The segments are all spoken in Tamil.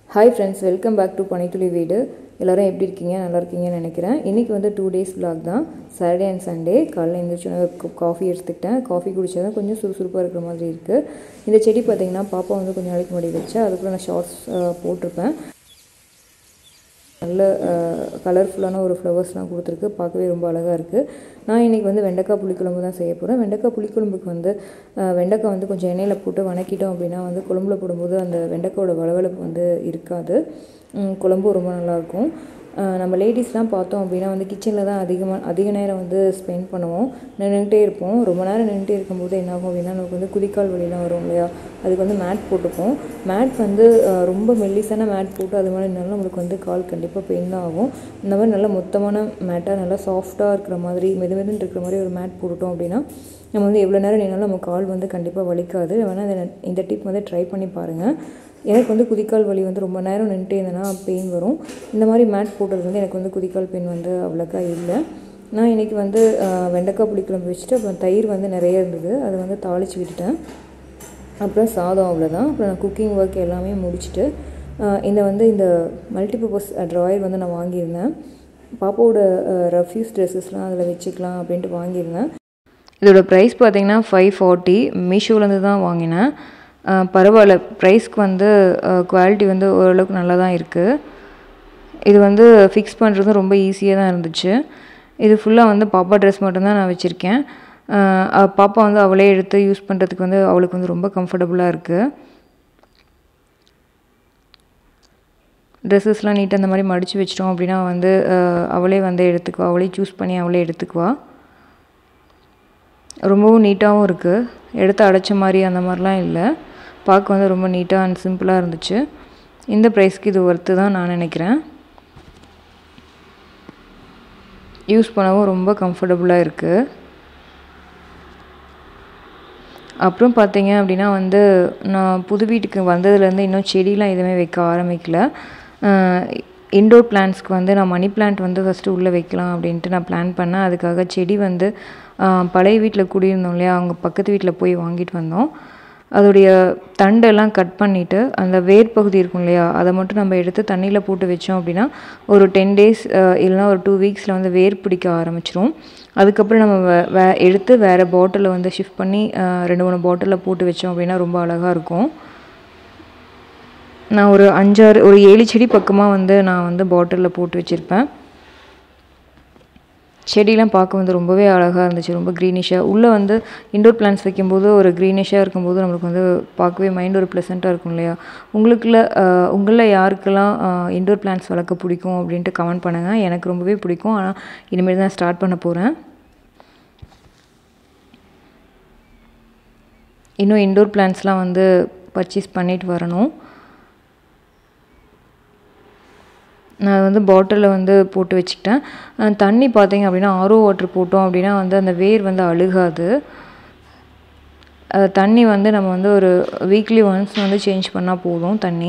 hi friends welcome back to பனித்துளி வீடு எல்லோரும் எப்படி இருக்கீங்க நல்லா இருக்கீங்கன்னு நினைக்கிறேன் இன்றைக்கி வந்து டூ டேஸ் vlog தான் சாட்டர்டே அண்ட் சண்டே காலைல எழுந்திரிச்சோன்னே காஃபி எடுத்துக்கிட்டேன் காஃபி குடிச்சா கொஞ்சம் சுறுசுறுப்பாக இருக்கிற மாதிரி இருக்குது இந்த செடி பார்த்திங்கன்னா பாப்பா வந்து கொஞ்சம் நாளைக்கு முன்னாடி வச்சா அதுக்குள்ளே நான் ஷார்ட்ஸ் போட்டிருப்பேன் நல்ல கலர்ஃபுல்லான ஒரு ஃப்ளவர்ஸ்லாம் கொடுத்துருக்கு பார்க்கவே ரொம்ப அழகாக இருக்குது நான் இன்றைக்கி வந்து வெண்டைக்காய் புளிக்குழம்பு தான் செய்ய போகிறேன் வெண்டைக்காய் புளிக்குழம்புக்கு வந்து அஹ், வெண்டைக்காய் வந்து கொஞ்சம் எண்ணெயில் போட்டு வணக்கிட்டோம் அப்படின்னா வந்து குழம்புல போடும்போது அந்த வெண்டைக்காயோட வளவளப்பு வந்து இருக்காது உம், குழம்பும் ரொம்ப நல்லாயிருக்கும் அஹ், நம்ம லேடிஸ்லாம் பார்த்தோம் அப்படின்னா வந்து கிச்சனில் தான் அதிகமாக அதிக நேரம் வந்து ஸ்பெண்ட் பண்ணுவோம் நின்றுட்டே இருப்போம் ரொம்ப நேரம் நின்றுட்டே இருக்கும்போது என்ன ஆகும் அப்படின்னா நமக்கு வந்து குதிக்கால் வலிலாம் வரும் இல்லையா அதுக்கு வந்து மேட் போட்டுப்போம் மேட் வந்து அஹ், ரொம்ப மெல்லிசான மேட் போட்டு அது மாதிரி இருந்தாலும் நம்மளுக்கு வந்து கால் கண்டிப்பாக பெயின் தான் ஆகும் இந்த மாதிரி நல்லா மொத்தமான மேட்டாக நல்லா சாஃப்டாக இருக்கிற மாதிரி மெது மெதுன்னு இருக்கிற மாதிரி ஒரு மேட் போட்டுட்டோம் அப்படின்னா நம்ம வந்து எவ்வளோ நேரம் நின்னாலும் நம்ம கால் வந்து கண்டிப்பாக வலிக்காது வேணால் இந்த இந்த டிப் வந்து ட்ரை பண்ணி பாருங்கள் எனக்கு வந்து குதிக்கால் வலி வந்து ரொம்ப நேரம் நின்றுட்டே இருந்தேன்னா பெயின் வரும் இந்த மாதிரி மேட் போட்டது வந்து எனக்கு வந்து குதிக்கால் பெயின் வந்து அவ்வளோக்கா இல்லை நான் இன்றைக்கி வந்து அஹ், வெண்டைக்காய் புளிக்குழம்பு வச்சுட்டு அப்புறம் தயிர் வந்து நிறைய இருந்தது அதை வந்து தாளித்து விட்டுட்டேன் அப்புறம் சாதம் அவ்வளோதான் அப்புறம் நான் குக்கிங் ஒர்க் எல்லாமே முடிச்சுட்டு அஹ், இந்த வந்து இந்த மல்டிபர்பஸ் ட்ராயர் வந்து நான் வாங்கியிருந்தேன் பாப்பாவோட ரஃப்யூஸ் ட்ரெஸ்ஸஸ்லாம் அதில் வச்சுக்கலாம் அப்படின்ட்டு வாங்கியிருந்தேன் இதோட ப்ரைஸ் பார்த்தீங்கன்னா ஃபைவ் ஃபார்ட்டி மீஷோலேருந்து தான் வாங்கினேன் அஹ், பரவாயில்ல ப்ரைஸ்க்கு வந்து குவாலிட்டி வந்து ஓரளவுக்கு நல்லா தான் இருக்குது இது வந்து ஃபிக்ஸ் பண்ணுறது ரொம்ப ஈஸியாக தான் இருந்துச்சு இது ஃபுல்லாக வந்து பாப்பா ட்ரெஸ் மட்டும்தான் நான் வச்சுருக்கேன் அஹ், அவ- பாப்பா வந்து அவளே எடுத்து யூஸ் பண்ணுறதுக்கு வந்து அவளுக்கு வந்து ரொம்ப கம்ஃபர்டபுளாக இருக்குது ட்ரெஸ்ஸஸ்லாம் நீட்டாக அந்த மாதிரி மடித்து வச்சிட்டோம் அப்படின்னா வந்து அஹ், அவளே வந்து எடுத்துக்குவா அவளே சூஸ் பண்ணி அவளே எடுத்துக்குவா ரொம்பவும் நீட்டாகவும் இருக்குது எடுத்து அடைச்ச மாதிரி அந்த மாதிரிலாம் இல்லை பார்க்க வந்து ரொம்ப நீட்டாக அண்ட் சிம்பிளாக இருந்துச்சு இந்த ப்ரைஸ்க்கு இது ஒர்த்து தான் நான் நினைக்கிறேன் யூஸ் பண்ணவும் ரொம்ப கம்ஃபர்டபுளாக இருக்குது அப்புறம் பார்த்தீங்க அப்படின்னா வந்து நான் புது வீட்டுக்கு வந்ததுலேருந்து இன்னும் செடிலாம் எதுவுமே வைக்க ஆரம்பிக்கல இன்டோர் பிளான்ட்ஸ்க்கு வந்து நான் மணி பிளான்ட் வந்து ஃபஸ்ட்டு உள்ளே வைக்கலாம் அப்படின்ட்டு நான் பிளான் பண்ணேன் அதுக்காக செடி வந்து ஆஹ், பழைய வீட்டில் குடியிருந்தோம் இல்லையா அவங்க பக்கத்து வீட்டில் போய் வாங்கிட்டு வந்தோம் அதோடைய தண்டெல்லாம் கட் பண்ணிவிட்டு அந்த வேர் பகுதி இருக்கும் இல்லையா அதை மட்டும் நம்ம எடுத்து தண்ணியில் போட்டு வச்சோம் அப்படின்னா ஒரு டென் டேஸ் இல்லைனா ஒரு டூ வீக்ஸில் வந்து வேர் பிடிக்க ஆரம்பிச்சிரும் அதுக்கப்புறம் நம்ம வே- வே எடுத்து வேறு பாட்டிலில் வந்து ஷிஃப்ட் பண்ணி அஹ், ரெண்டு மூணு பாட்டிலில் போட்டு வச்சோம் அப்படின்னா ரொம்ப அழகாக இருக்கும் நான் ஒரு அஞ்சாறு ஒரு ஏழு செடி பக்கமாக வந்து நான் வந்து பாட்டிலில் போட்டு வச்சுருப்பேன் செடிலாம் பார்க்க வந்து ரொம்பவே அழகாக இருந்துச்சு ரொம்ப க்ரீனிஷாக உள்ளே வந்து இண்டோர் பிளான்ஸ் வைக்கும்போது ஒரு க்ரீனிஷாக இருக்கும்போது நம்மளுக்கு வந்து பார்க்கவே மைண்ட் ஒரு ப்ளசண்ட்டாக இருக்கும் இல்லையா உங்களுக்குள்ள அஹ், உங்களில் யாருக்கெல்லாம் இண்டோர் பிளான்ஸ் வளர்க்க பிடிக்கும் அப்படின்ட்டு கமெண்ட் பண்ணுங்கள் எனக்கு ரொம்பவே பிடிக்கும் ஆனால் இனிமேல் தான் ஸ்டார்ட் பண்ண போகிறேன் இன்னும் இண்டோர் பிளான்ஸ்லாம் வந்து பர்ச்சேஸ் பண்ணிட்டு வரணும் நான் வந்து பாட்டிலில் வந்து போட்டு வச்சுக்கிட்டேன் அஹ் தண்ணி பார்த்தீங்க அப்படின்னா ஆரோ வாட்டர் போட்டோம் அப்படின்னா வந்து அந்த வேர் வந்து அழுகாது அஹ் தண்ணி வந்து நம்ம வந்து ஒரு வீக்லி ஒன்ஸ் வந்து சேஞ்ச் பண்ணால் போதும் தண்ணி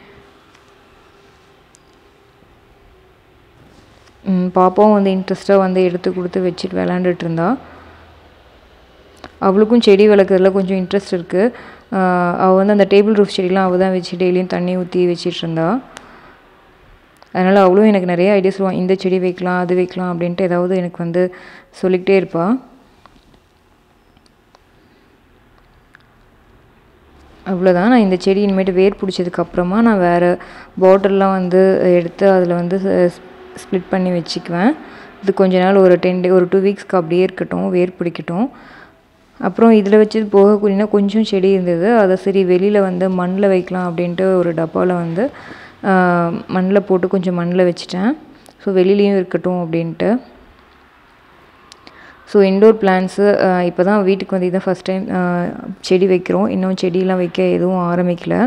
ம், பாப்பாவும் வந்து இன்ட்ரெஸ்ட்டாக வந்து எடுத்து கொடுத்து வச்சுட்டு விளாண்டுட்டு இருந்தா அவளுக்கும் செடி வளர்க்குறதுல கொஞ்சம் இன்ட்ரெஸ்ட் இருக்குது அவள் வந்து அந்த டேபிள் ரூஃப் செடிலாம் அவள் தான் வச்சு டெய்லியும் தண்ணி ஊற்றி வச்சிட்டு இருந்தா அதனால் அவளும் எனக்கு நிறைய ஐடியா சொல்லுவாள் இந்த செடி வைக்கலாம் அது வைக்கலாம் அப்படின்ட்டு ஏதாவது எனக்கு வந்து சொல்லிக்கிட்டே இருப்பாள் அவ்வளோதான் நான் இந்த செடி இனிமேட்டு வேர் பிடிச்சதுக்கு அப்புறமா நான் வேறு பாட்டில்லாம் வந்து எடுத்து அதில் வந்து ஸ்ப்ளிட் பண்ணி வச்சுக்குவேன் இது கொஞ்ச நாள் ஒரு டென் டே ஒரு டூ வீக்ஸ்க்கு அப்படியே இருக்கட்டும் வேர் பிடிக்கட்டும் அப்புறம் இதில் வச்சது போகக்கூடியனா கொஞ்சம் செடி இருந்தது அதை சரி வெளியில் வந்து மண்ணில் வைக்கலாம் அப்படின்ட்டு ஒரு டப்பாவில் வந்து மண்ணில் போட்டு கொஞ்சம் மண்ணில் வச்சுட்டேன் ஸோ வெளியிலையும் இருக்கட்டும் அப்படின்ட்டு ஸோ இண்டோர் பிளான்ஸு இப்போ தான் வீட்டுக்கு வந்து இதான் ஃபஸ்ட் டைம் செடி வைக்கிறோம் இன்னும் செடியெலாம் வைக்க எதுவும் ஆரம்பிக்கல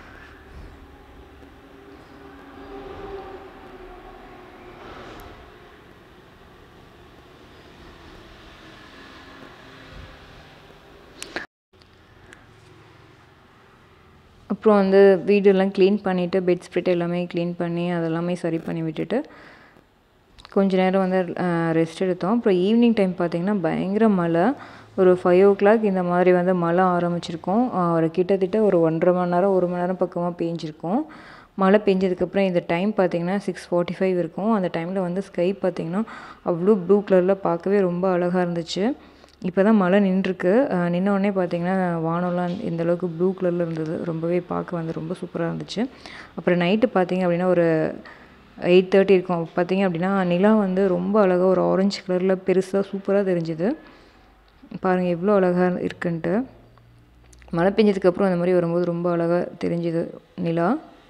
அப்புறம் வந்து வீடெல்லாம் க்ளீன் பண்ணிவிட்டு பெட் ஸ்ப்ரெட் எல்லாமே க்ளீன் பண்ணி அதெல்லாமே சரி பண்ணி விட்டுட்டு கொஞ்ச நேரம் வந்து ரெஸ்ட் எடுத்தோம் அப்புறம் ஈவினிங் டைம் பார்த்திங்கன்னா பயங்கர மழை ஒரு ஃபைவ் ஓ கிளாக் இந்த மாதிரி வந்து மழை ஆரம்பிச்சிருக்கோம் ஒரு கிட்டத்தட்ட ஒரு ஒன்றரை மணி நேரம் ஒரு மணி நேரம் பக்கமாக பேஞ்சிருக்கும் மழை பெஞ்சதுக்கப்புறம் இந்த டைம் பார்த்திங்கன்னா சிக்ஸ் ஃபார்ட்டி ஃபைவ் இருக்கும் அந்த டைமில் வந்து ஸ்கை பார்த்திங்கன்னா அவ்வளோ ப்ளூ கலரில் பார்க்கவே ரொம்ப அழகாக இருந்துச்சு இப்போ தான் மழை நின்றுருக்கு நின்ன உடனே பார்த்திங்கன்னா வானம்லாம் இந்த அளவுக்கு ப்ளூ கலரில் இருந்தது ரொம்பவே பார்க்க வந்து ரொம்ப சூப்பராக இருந்துச்சு அப்புறம் நைட்டு பார்த்திங்க அப்படின்னா ஒரு எயிட் தேர்ட்டி இருக்கும் பார்த்திங்க அப்படின்னா நிலா வந்து ரொம்ப அழகாக ஒரு ஆரஞ்சு கலரில் பெருசாக சூப்பராக தெரிஞ்சுது பாருங்கள் எவ்வளோ அழகாக இருக்குன்ட்டு மழை பெஞ்சதுக்கப்புறம் அந்த மாதிரி வரும்போது ரொம்ப அழகாக தெரிஞ்சுது நிலா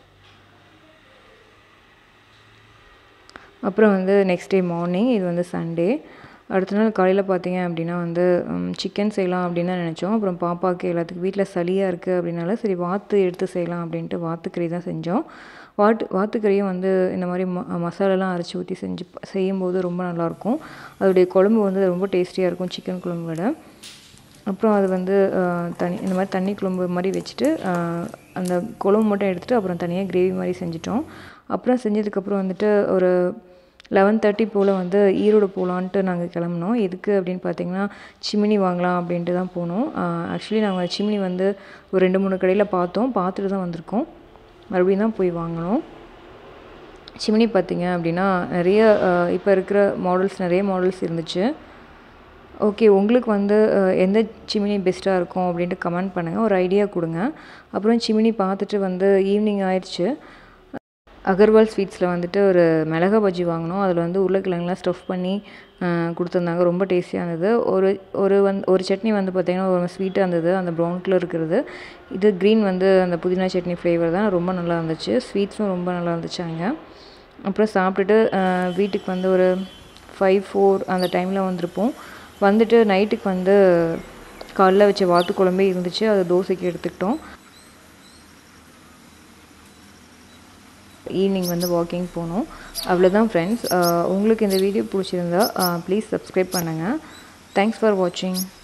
அப்புறம் வந்து நெக்ஸ்ட் டே மார்னிங் இது வந்து சண்டே அடுத்த நாள் காலையில் பார்த்தீங்க அப்படின்னா வந்து சிக்கன் செய்யலாம் அப்படின்னு தான் நினச்சோம் அப்புறம் பாப்பாவுக்கு எல்லாத்துக்கும் வீட்டில் சளியாக இருக்குது அப்படின்னால சரி வாத்து எடுத்து செய்யலாம் அப்படின்ட்டு வாத்துக்கறி தான் செஞ்சோம் வாட்டு வாத்துக்கறியும் வந்து இந்த மாதிரி ம மசாலாலாம் அரைச்சி ஊற்றி செஞ்சு செய்யும்போது ரொம்ப நல்லாயிருக்கும் அதோடைய குழம்பு வந்து ரொம்ப டேஸ்டியாக இருக்கும் சிக்கன் குழம்பு விட அப்புறம் அது வந்து தனி இந்த மாதிரி தண்ணி குழம்பு மாதிரி வச்சுட்டு அந்த குழம்பு மட்டும் எடுத்துகிட்டு அப்புறம் தனியாக கிரேவி மாதிரி செஞ்சிட்டோம் அப்புறம் செஞ்சதுக்கப்புறம் வந்துட்டு ஒரு லெவன் தேர்ட்டி போல் வந்து ஈரோடு போகலான்ட்டு நாங்கள் கிளம்புனோம் எதுக்கு அப்படின்னு பார்த்தீங்கன்னா சிமினி வாங்கலாம் அப்படின்ட்டு தான் போனோம் ஆக்சுவலி நாங்கள் சிமினி வந்து ஒரு ரெண்டு மூணு கடையில் பார்த்தோம் பார்த்துட்டு தான் வந்திருக்கோம் மறுபடியும் தான் போய் வாங்கினோம் சிமினி பார்த்திங்க அப்படின்னா நிறைய இப்போ இருக்கிற மாடல்ஸ் நிறைய மாடல்ஸ் இருந்துச்சு ஓகே உங்களுக்கு வந்து எந்த சிமினி பெஸ்ட்டாக இருக்கும் அப்படின்ட்டு கமெண்ட் பண்ணுங்கள் ஒரு ஐடியா கொடுங்க அப்புறம் சிமினி பார்த்துட்டு வந்து ஈவினிங் ஆயிடுச்சு அகர்வால் ஸ்வீட்ஸில் வந்துட்டு ஒரு மிளகா பஜ்ஜி வாங்கினோம் அதில் வந்து உருளைக்கிழங்குலாம் ஸ்டஃப் பண்ணி கொடுத்துருந்தாங்க ரொம்ப டேஸ்டியாக இருந்தது ஒரு ஒரு வந் ஒரு சட்னி வந்து பார்த்திங்கன்னா ஒரு ஸ்வீட்டாக இருந்தது அந்த ப்ரௌன் கலர் இருக்கிறது இது க்ரீன் வந்து அந்த புதினா சட்னி ஃப்ளேவர் தான் ரொம்ப நல்லா இருந்துச்சு ஸ்வீட்ஸும் ரொம்ப நல்லா இருந்துச்சு அங்கே அப்புறம் சாப்பிட்டுட்டு வீட்டுக்கு வந்து ஒரு ஃபைவ் ஃபோர் அந்த டைமில் வந்திருப்போம் வந்துட்டு நைட்டுக்கு வந்து காலைல வச்ச வாத்து குழம்பே இருந்துச்சு அது தோசைக்கு எடுத்துக்கிட்டோம் ஈவினிங் வந்து வாக்கிங் போனோம் அவ்வளோதான் ஃப்ரெண்ட்ஸ் உங்களுக்கு இந்த வீடியோ பிடிச்சிருந்தா ப்ளீஸ் சப்ஸ்கிரைப் பண்ணுங்கள் தேங்க்ஸ் ஃபார் வாட்சிங்